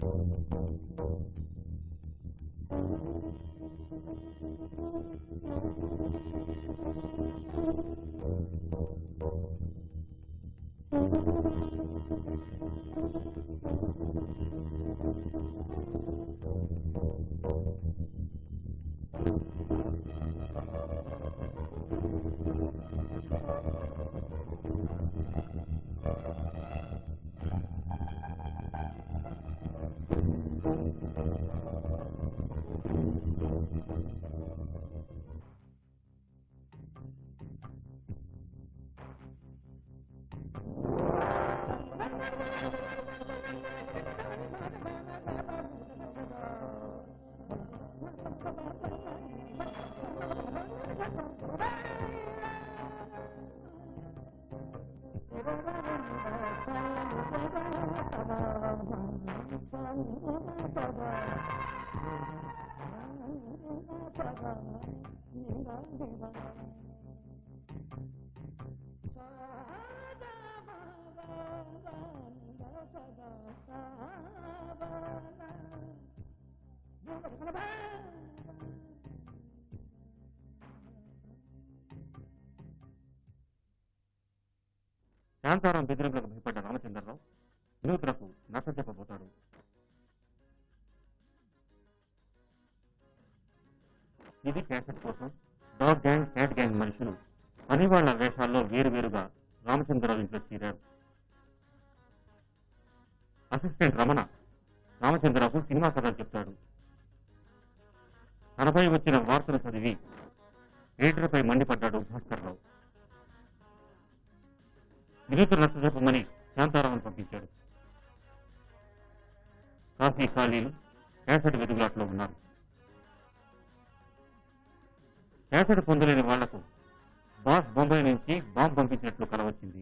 శాంతారాం బెదిరింపులకు భయపడ్డ రామచంద్రరావు వినూత్నకు నచ్చ చెప్పబోతాడు ఇది క్యాసెట్ కోసం డాగ్ గ్యాంగ్ క్యాట్ గ్యాంగ్ మనుషులు పని వాళ్ళ వేషాల్లో వేరువేరుగా రామచంద్రరావు ఇంట్లో చేరారు అసిస్టెంట్ రమణ రామచంద్రరావుకు సినిమా కథలు చెప్తాడు తనపై వచ్చిన వార్తలు చదివి ఎడిటర్పై మండిపడ్డాడు భాస్కర్రావు వినూత్న నచ్చ చెప్పమని శాంతారావును పంపించాడు కాఫీ ఖాళీలు క్యాసెట్ వెదుగులాట్లో ఉన్నారు క్యాసెట్ పొందలేని వాళ్లకు బాస్ బొంబాయి నుంచి బాంబు పంపించినట్లు కల వచ్చింది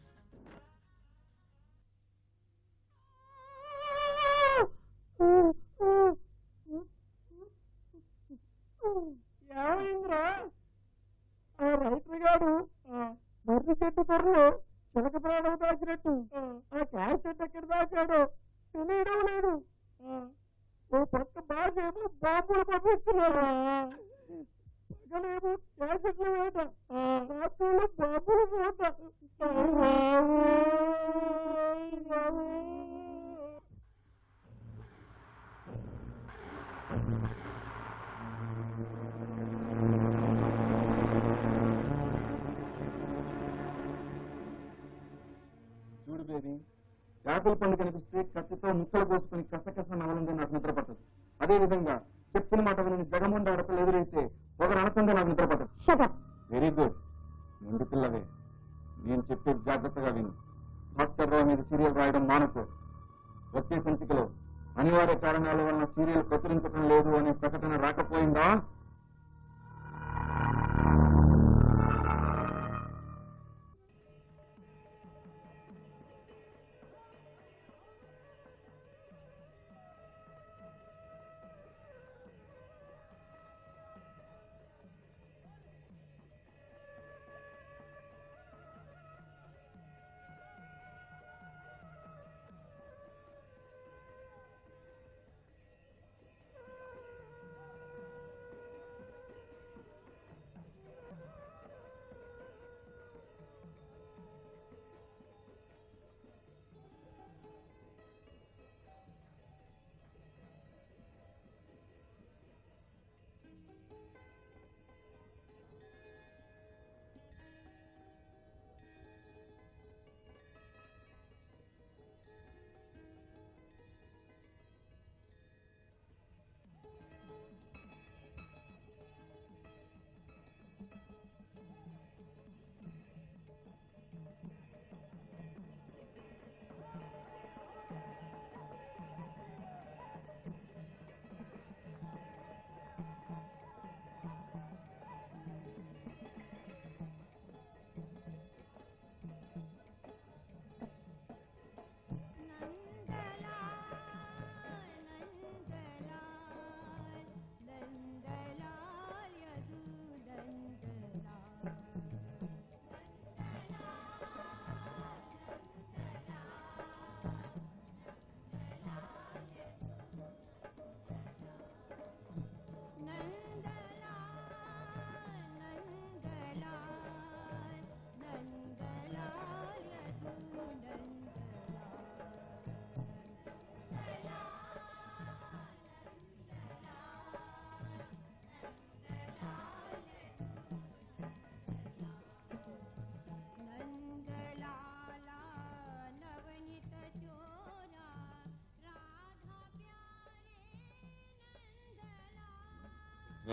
ఏమైందిరా ఆ రైతు గాడు మర్రి చెట్టు పొరలు చిలక ప్రాణం దాచినట్టు ఆ క్యాసెట్ ఎక్కడ దాచాడు తెలియడం లేదు ఓ పక్క బాగేమో బాంబులు పంపిస్తున్నారు పగలేమో క్యాసెట్లు వేట రాత్రులు బాంబులు వేట చూడు బేబీ యాపిల్ పండు కనిపిస్తే కత్తితో ముక్కలు కోసుకుని కసకస నవలంగా నాకు నిద్ర పట్టదు అదే విధంగా చెప్పిన మాట విని జగముండ అడపలు ఎదురైతే ఒకరు అనకుండా నాకు నిద్ర పట్టదు వెరీ గుడ్ ముందు పిల్లవే నేను చెప్పేది జాగ్రత్తగా విను భాస్కర్ రావు మీద సీరియల్ రాయడం మానుకో వచ్చే సంచికలో అనివార్య కారణాల వలన సీరియల్ ప్రచురించడం లేదు అనే ప్రకటన రాకపోయిందా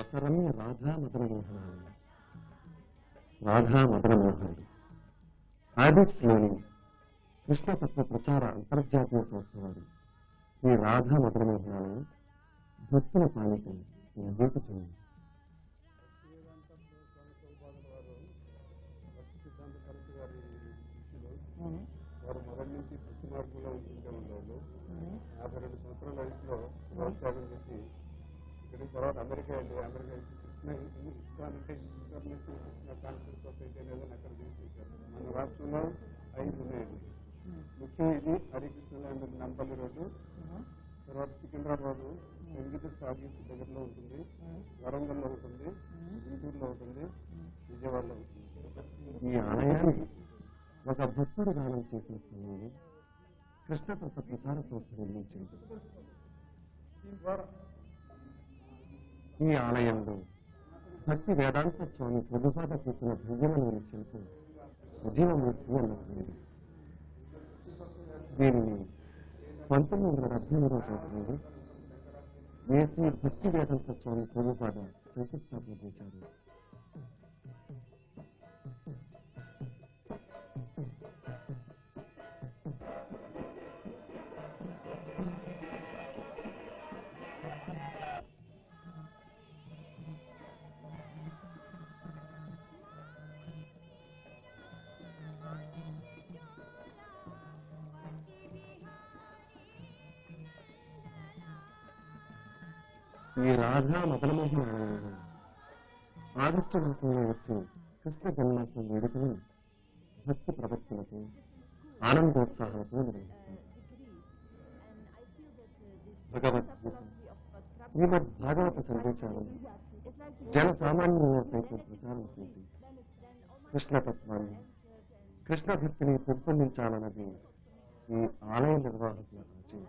రసరమ్య రాధా మదన మోహనాలు రాధా మదన మోహనుడు ఆడిట్స్లోని కృష్ణతత్వ ప్రచార అంతర్జాతీయ సంస్థ వారు ఈ రాధా మదన మోహనాలను భక్తుల పాలితం నిర్వహించుతుంది వారు మొదటి నుంచి కృషి మార్గంలో ఉంటుంటే ఉండేవాళ్ళు యాభై రెండు సంవత్సరాల వయసులో వ్యవసాయం చేసి ఇక్కడికి తర్వాత అమెరికా వెళ్ళి అమెరికా వెళ్ళి కృష్ణ ఇస్కాన్ అంటే ఇంటర్నేషనల్ కృష్ణ కాన్ఫరెన్స్ సొసైటీ అనేది అక్కడ తీసుకొచ్చారు మన రాష్ట్రంలో ఐదు ఉన్నాయండి ముఖ్యం ఇది హరికృష్ణ ల్యాండ్ నంపల్లి రోడ్డు తర్వాత సికింద్రాబాద్ సంగీత సాగీస్ దగ్గరలో ఉంటుంది వరంగల్లో ఉంటుంది గుంటూరులో ఉంటుంది విజయవాడలో ఉంటుంది ఈ ఆలయాన్ని ఒక భక్తుడు దానం చేసిన సమయంలో కృష్ణతత్వ ప్రచార సంస్థ నిర్మించింది ఈ ఆలయంలో భక్తి వేదాంత స్వామి ప్రభుపాద కూర్చున్న భవ్యమైన శిల్పం సజీవమూర్తి అన్నది దీనిని పంతొమ్మిది వందల డెబ్బై మూడవ సంవత్సరంలో ఏసీ భక్తి వేదాంత స్వామి ప్రభుపాద శంకుస్థాపన చేశారు ఈ రాధా మదనమోహన ఆలయంలో ఆగస్టు మాసంలో వచ్చే కృష్ణ జన్మాష్టమి వేడుకలను భక్తి ప్రదర్శనతో ఆనందోత్సాహాలతో నిర్వహిస్తారు భగవద్గీత శ్రీమద్ భాగవత సందేశాలను జన సామాన్యంలో సైతం ప్రచారం చేసి కృష్ణతత్వాన్ని కృష్ణ భక్తిని పెంపొందించాలన్నది ఈ ఆలయ నిర్వాహకుల ఆశయం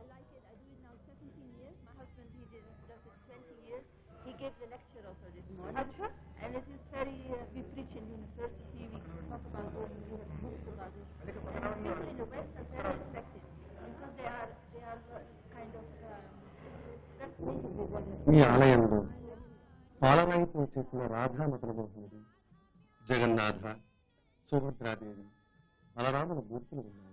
I like it. I do it now 17 years. My husband, he did, does it 20 years. He gave the lecture also this morning. And it is very, uh, we preach in university, we talk about it, we have books about it. And people in the West are very affected because they are, they are uh, kind of um, fascinated with what ఈ ఆలయంలో పాలరాయితో చేసిన రాధా మదనమోహనుడు జగన్నాథ సుభద్రాదేవి బలరాముల మూర్తులు ఉన్నాయి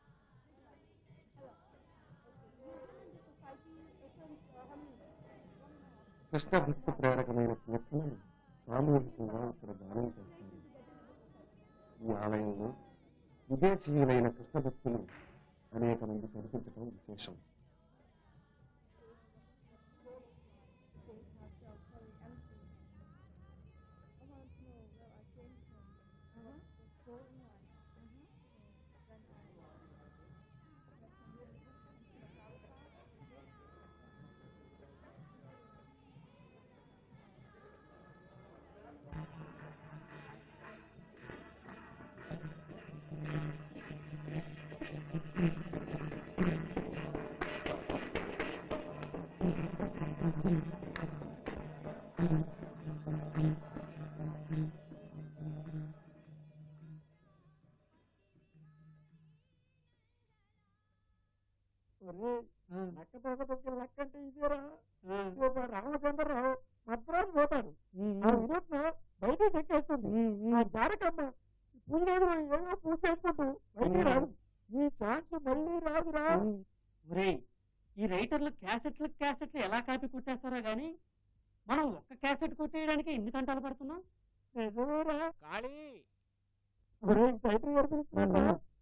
కృష్ణ భక్తి ప్రేరకమైన కీర్తనలు సామూహికంగా ఇక్కడ దానం చేస్తారు ఈ ఆలయంలో విదేశీయులైన కృష్ణ భక్తులు అనేక మంది కనిపించడం విశేషం ఒరే నక్క తోక తొక్కిన లెక్క అంటే ఇదేరా ఒక రామచంద్రరావు మద్రాసు పోతాడు ఆ వినూత్న బయట చెక్కేస్తుంది ఆ జారకమ్మ పూజ ఏమో పూజ చేసుకుంటూ బయటికి రాదు ఈ ఛాన్స్ మళ్ళీ రాదురా ఒరేయ్ ఈ రైటర్లు క్యాసెట్లు క్యాసెట్లు ఎలా కాపీ కొట్టేస్తారో గానీ మనం ఒక్క క్యాసెట్ కొట్టేయడానికి ఎన్ని గంటలు పడుతున్నాం నిజమేరా కాళీ ఒరే బయట కనిపిస్తున్నా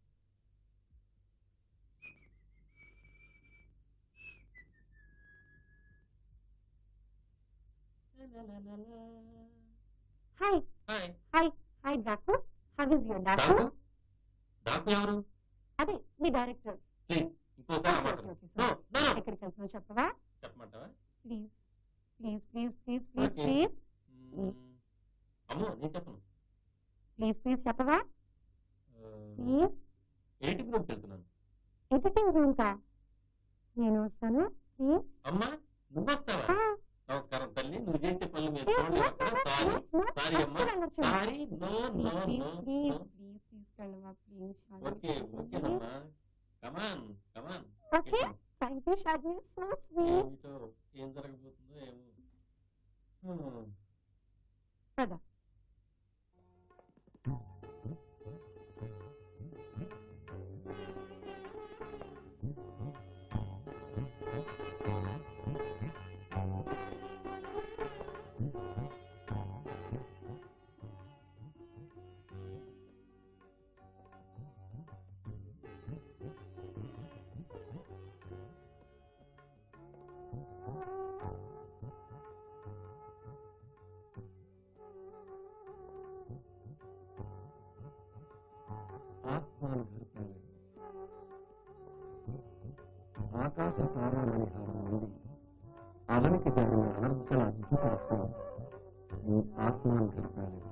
Hi, hi hi, hi, Daku. How is your Daku? Daku Daku ఎవరు అదే మీ డైరెక్టర్ ప్లీజ్ ఇంకోసారి మాట్లాడు నో నో ఎక్కడికి వెళ్తున్నావు చెప్పవా చెప్పమంటావా please please please please please Okay. Please మ్మ్. అమ్మో నేను చెప్పను ప్లీజ్ ప్లీజ్ చెప్పవా ప్లీజ్ ఎయిటింగ్ రూమ్కి వెళ్తున్నాను ఎడిటింగ్ రూమ్ కా నేను వస్తాను ప్లీజ్ అమ్మా నువ్వు వస్తావా నమస్కారం తల్లి నువ్వు చేసే పనులు మీరు చూడండి అక్కడ సారీ సారీ అమ్మా sorry no no no please please తీసుకెళ్ళవా ప్లీజ్ ఓకే ఓకేనమ్మా come on come on okay thank you Shaji so sweet ఏమిటో ఏం జరగబోతుందో ఏమో పద ఆస్మాన్ ఘర్ ప్యాలెస్ ఆకాశ తారామణిహారం నుండి అవనికి జరిగిన అనర్గల అద్భుత రత్నం ఈ ఆస్మాన్ ఘర్ ప్యాలెస్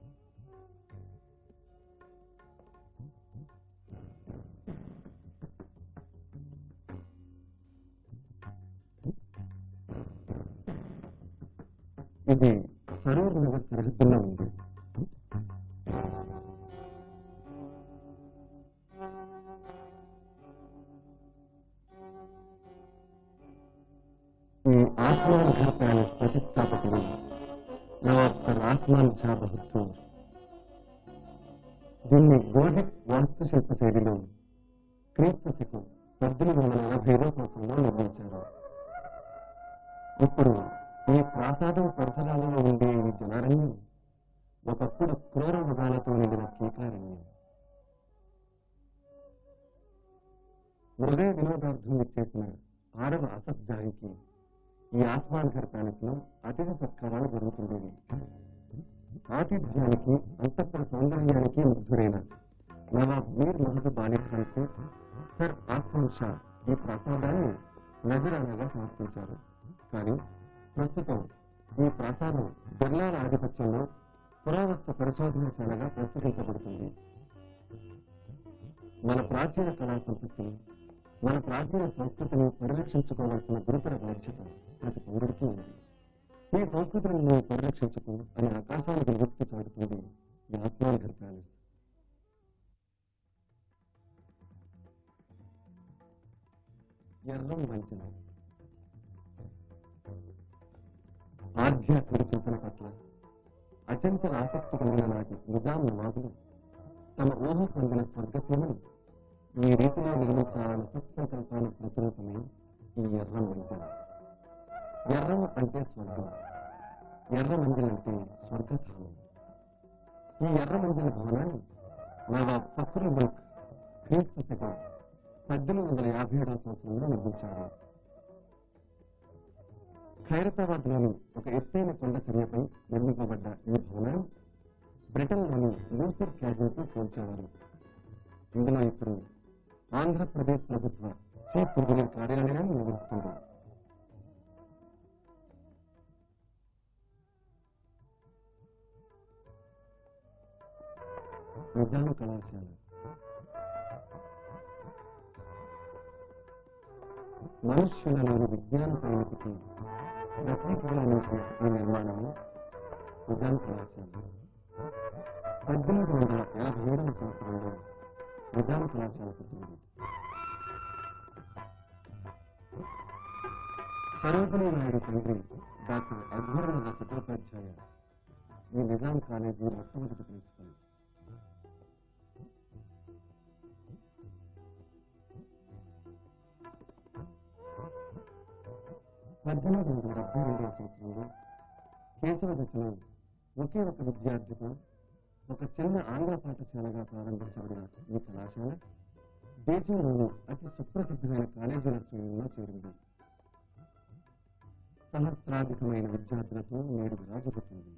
ఇది సరూర్ నగర్ సరిహద్దుల్లో ఉంది ఈ ఆస్మాన్ ఘర్ ప్యాలెస్ ప్రతిష్టాపకుడు నవాబ్ సర్ ఆస్మాన్ షా బహదూర్ దీన్ని గోధిక్ వాస్తుశిల్ప శైలిలో క్రీస్తు శకం పద్దెనిమిది వందల ఎనభై ఐదో సంవత్సరంలో నిర్మించారు ఇప్పుడు ఈ ప్రాసాదం పరిసరాలలో ఉండే ఈ జనారణ్యం ఒకప్పుడు క్రూర మృగాలతో నిండిన కీకారణ్యం హృదయ వినోదార్థం ఇచ్చేసిన ఆరవ అసత్జాయికి ఈ ఆస్మాన్ ఘర్ ప్యాలెస్ లో అతిథి సత్కారాలు జరుగుతుండేవి ఆతిథ్యానికి అంతఃపుర సౌందర్యానికి ముగ్ధురైన నవాబ్ మీర్ మహబూబ్ అలీ ఖాన్ కు సర్ ఆస్మాన్ షా ఈ ప్రసాదాన్ని నజరానాగా సమర్పించారు కానీ ప్రస్తుతం ఈ ప్రసాదం బిర్లాల ఆధిపత్యంలో పురావస్తు పరిశోధనశాలగా ప్రస్తుతించబడుతుంది మన ప్రాచీన కళా సంపత్తిని మన ప్రాచీన సంస్కృతిని పరిరక్షించుకోవాల్సిన గురుతర బాధ్యత ప్రతి పౌరుడికి ఉంది ఈ సంస్కృతిని నువ్వు పరిరక్షించుకో అని ఆకాశానికి విభక్తి చాటుతుంది ఈ ఆత్మానగర్ ప్యాలెస్ ఎర్రం వంచన ఆధ్యాత్మిక చింతన పట్ల అచంచల ఆసక్తి కలిగిన నాటి నిజాం నవాబులు తమ ఊహ పొందిన స్వర్గత్వమును ఈ రీతిలో నిర్మించాలని సత్సంకల్పాన్ని ప్రచురితమే ఈ ఎర్రం వంచన ఎర్రం అంటే స్వర్గం ఎర్ర మందిరం అంటే స్వర్గధామం ఈ ఎర్ర మందిర భవనాన్ని నవాబ్ ఫక్రుల్ ముల్క్ క్రీస్తు శకం పద్దెనిమిది వందల యాభై ఏడవ సంవత్సరంలో నిర్మించారు ఖైరతాబాద్ లోని ఒక ఎత్తైన కొండ చర్యపై నిర్మింపబడ్డ ఈ భవనాన్ని బ్రిటన్ లోని లూసర్ క్యాబిన్ తో పోల్చేవారు ఇందులో ఇప్పుడు ఆంధ్రప్రదేశ్ ప్రభుత్వ చీఫ్ ఇంజనీర్ కార్యాలయాన్ని నిర్వహిస్తుంది నిజాం కళాశాల మనుష్యులలోని విజ్ఞాన పరిమితికి ప్రతీకగా నిలిచిన ఈ నిర్మాణము నిజాం కళాశాల పద్దెనిమిది వందల యాభై ఏడవ సంవత్సరంలో నిజాం కళాశాల పుట్టింది సరోజినీ నాయుడు తండ్రి డాక్టర్ అఘోరనగర్ చటోపాధ్యాయ ఈ నిజాం కాలేజీ మొట్టమొదటి ప్రిన్సిపల్ పద్దెనిమిది వందల డెబ్బై రెండవ సంవత్సరంలో కేశవ దశలో ఒకే ఒక విద్యార్థితో ఒక చిన్న ఆంగ్ల పాఠశాలగా ప్రారంభించబడిన ఈ కళాశాల దేశంలోని అతి సుప్రసిద్ధమైన కాలేజీల శ్రేణిలో చేరింది సహస్రాధికమైన విద్యార్థులతో నేడు రాజుపుతుంది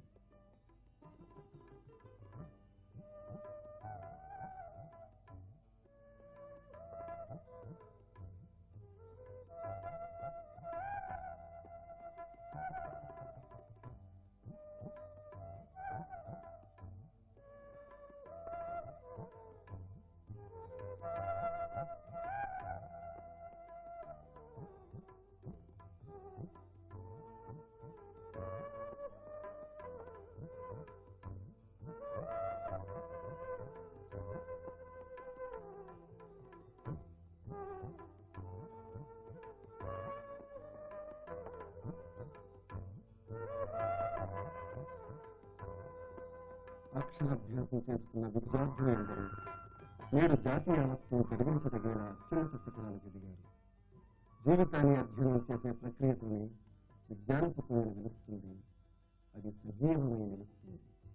అక్షరాభ్యాసం చేసుకున్న విద్యార్థులందరూ నేడు జాతీయ యావత్తు గర్వించదగేలా అత్యున్నత శిఖరాలకు ఎదిగారు జీవితాన్ని అధ్యయనం చేసే ప్రక్రియతోనే విజ్ఞానపుతమైన నిలుస్తుంది అది సజీవమై నిలుస్తుంది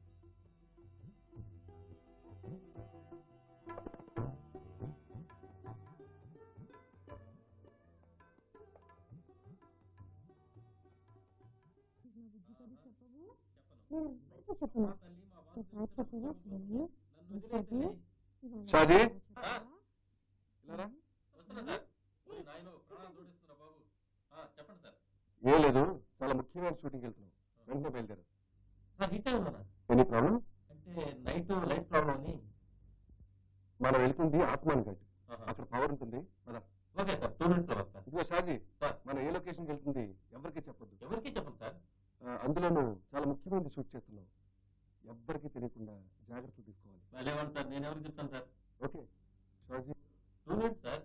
షాజీ ఇలారా చెప్పండి సార్ ఏం లేదు చాలా ముఖ్యమైన షూటింగ్ వెళ్తున్నాం వెంటనే బయలుదేరు సార్ హిట్ అయి ఉన్నానా ఎనీ ప్రాబ్లం అంటే నైట్ లైట్ ప్రాబ్లం అని మనం వెళ్తుంది ఆస్మాన్ ఘాట్ ఆహా. అక్కడ పవర్ ఉంటుంది పద. ఓకే సార్ టూ మినిట్స్ లో వస్తాను ఇదిగో షాజీ సార్ మనం ఏ లొకేషన్కి వెళ్తుంది ఎవరికి చెప్పొద్దు ఎవరికి చెప్పండి సార్ ఆ, అందులోనూ చాలా ముఖ్యమైనది షూట్ చేస్తున్నాం ఎవ్వరికీ తెలియకుండా జాగ్రత్తలు తీసుకోవాలి వెళ్ళేవాడి సార్ నేను ఎవరికి చెప్తాను sir okay Shaji two minutes sir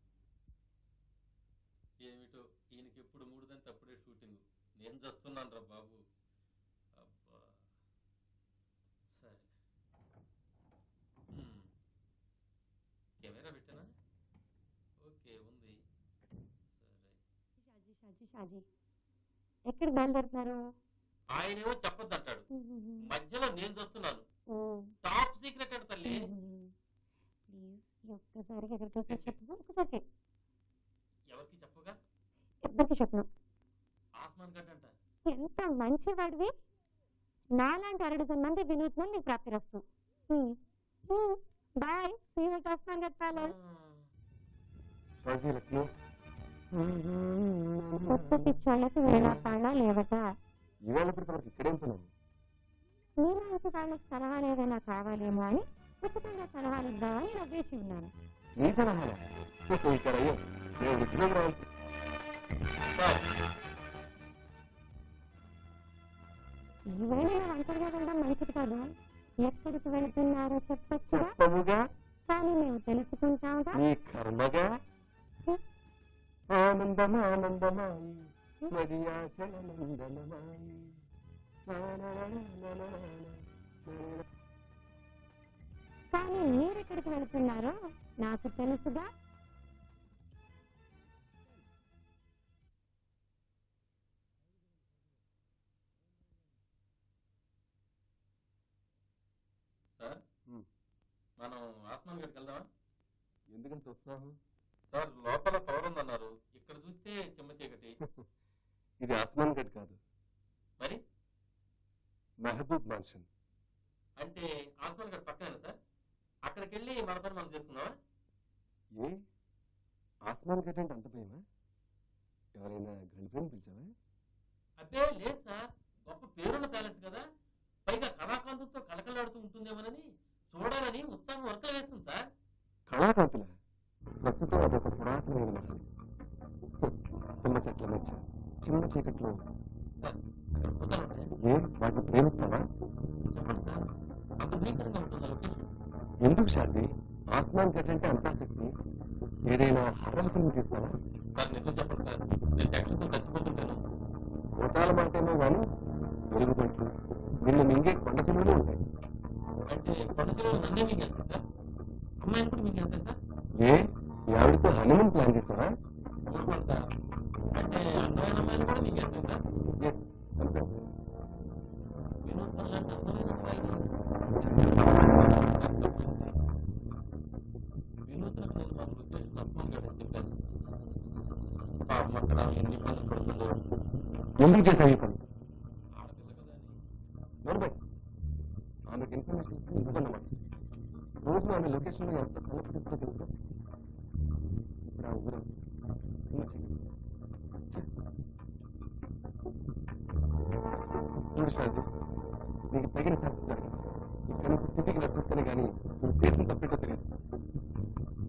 ఏమిటో ఈయనకి ఎప్పుడు మూడుదంటే అప్పుడే షూటింగ్ నేను చేస్తున్నాను రా బాబు అబ్బా సరే హ్మ్. కెమెరా పెట్టానా ఓకే ఉంది సరే షాజీ షాజీ షాజీ ఎక్కడికి బయలుదేరుతున్నారు ఆయనేమో చెప్పొద్దు అంటాడు మధ్యలో నేను చూస్తున్నాను ఓ టాప్ సీక్రెట్ అంట తల్లి ప్లీజ్ ఒక్కసారికి ఎక్కడికి వెళ్తారో చెప్పు ఒక్కసారికి ఎవరికి చెప్పగా ఇద్దరికి చెప్పను ఆస్మాన్ గడ్ అంట ఎంత మంచివాడివి నాలాంటి అరడుగుల మంది వినూత్నం నీకు ప్రాప్తిరస్తు bye see you Asman Garh palace Shaji Lakshmi కొత్త పిచ్చోళ్ళకి వేళ పాడా లేవట ఈవేళ ఇప్పటివరకు ఇక్కడేం పన్నాను నీలాంటి వాళ్ళకి సలహాలు ఏదైనా కావాలేమో అని ఉచితంగా సలహాలు ఇద్దామని నేను వేచి ఉన్నాను నీ సలహాలా ఇక్కడ అయ్యో నేను ఉద్యోగం రావాలి సార్ ఈవేళ నేను ఒంటరిగా వెళ్ళడం మంచిది కాదు ఎక్కడికి వెళుతున్నారో చెప్పొచ్చుగా చెప్పవుగా కానీ మేము తెలుసుకుంటాంగా నీ కర్మగా ఆనందం ఆనందమాయి మరి ఆశలనందనమాయి కానీ మీరెక్కడికి వెళుతున్నారో నాకు తెలుసుగా సార్ హ్మ్. మనం ఆస్మాన్ గడ్కి వెళ్దామా ఎందుకంత ఉత్సాహం సార్ లోపల పవర్ ఉందన్నారు ఇక్కడ చూస్తే చిమ్మ చీకటి ఇది ఆస్మాన్ గడ్ కాదు మరి మెహబూబ్ మాన్షన్ అంటే ఆస్మాన్ గడ్ పక్కనేనా సార్ అక్కడికి వెళ్ళి మన పని మనం చేసుకుందామా ఏ ఆస్మాన్ గడ్ అంటే అంత భయమా ఎవరైనా గర్ల్ ఫ్రెండ్ పిలిచావా అబ్బే లేదు సార్ గొప్ప పేరున్న ప్యాలెస్ కదా పైగా కళాకాంతులతో కళకళలాడుతూ ఉంటుందేమోనని చూడాలని ఉత్సాహం వర్కలు వేస్తుంది సార్ కళాకాంతుల ప్రస్తుతం అదొక పురాతనమైన మహల్ తుమ్మ చెట్ల మధ్య చిన్న చీకట్లో సార్ ఇక్కడ ఫోటోలు ఉంటాయి ఏ వాటిని ప్రేమిస్తావా చెప్పండి సార్ అంత భయంకరంగా ఉంటుందా లొకేషన్ ఎందుకు శాంతి ఆస్మాన్ గడ్ అంటే అంతా శక్తి ఏదైనా హర్రల్ ఫిల్మ్ తీస్తావా సార్ నిజం చెప్పండి సార్ నేను టెన్షన్తో చచ్చిపోతుంటాను కోటాల మాటేమో కానీ వెలుగుబట్లు నిన్ను మింగే కొండ చెరువులు ఉంటాయి అంటే కొండలో నన్నే మీకు వెళ్తాను సార్ అమ్మాయిని కూడా మీకు వెళ్తాను సార్ ఏ ఈ ఆవిడతో హనీమూన్ ప్లాన్ చేస్తావా ఊరుకోండి సార్ అంటే అందమైన అమ్మాయిని కూడా మీకు వెళ్తాను సార్ Yes, చంపేస్తా. వినోదం లాంటి అందమైన అమ్మాయిని వినూత్న నేను మన లొకేషన్ అర్థం కాదని చెప్పాను పాపం అక్కడ ఎన్ని ఇబ్బందులు పడుతుందో ఎందుకు చేశావు ఈ పని ఆడపిల్ల కదా అని నోర్బై ఆమెకు ఇన్ఫర్మేషన్ ఇస్తే ఇవ్వదన్నమాట రోజు ఆమె లొకేషన్లో ఎంత కలపటితో తెలుసు ఇప్పుడు ఆ ఊరు చిన్న చీకటి. ఛే. చూడు షాజీ నీకు తగిన శాస్త్రి జరిగింది ఇక్కడ నుంచి స్థితికి రచిస్తేనే కానీ నువ్వు చేసిన తప్పేటో తెలియదు